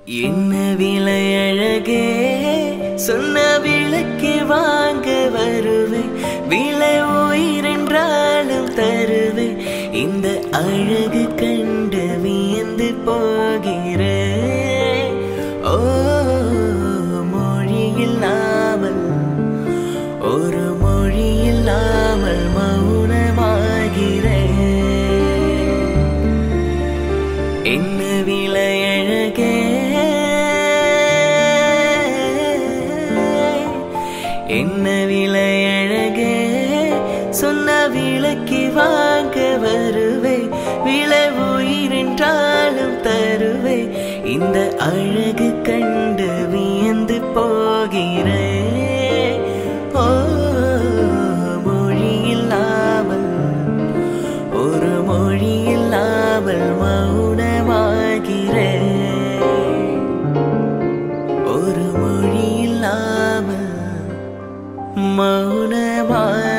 என்ன விலை அழகே சொன்ன விளக்கு வாங்க வருவேன் விலை உயிரென்றாலும் தருவேன் இந்த அழகு கண்டு வியந்து போகிறேன் ஓ மொழி இல்லாமல் ஒரு மொழி இல்லாமல் மௌனமாகிறேன் என்ன விலை அழகே என்ன விலை அழகே சொன்ன விளக்கி வாங்க வருவே விலை உயிரென்றாலும் தருவே இந்த அழகு கண்டு வியந்து போகிறேன் ஓ மொழி இல்லாமல் ஒரு மொழி இல்லாமல் மௌனமாகிறேன் ஒரு மொழி இல்லாமல் மௌனமாக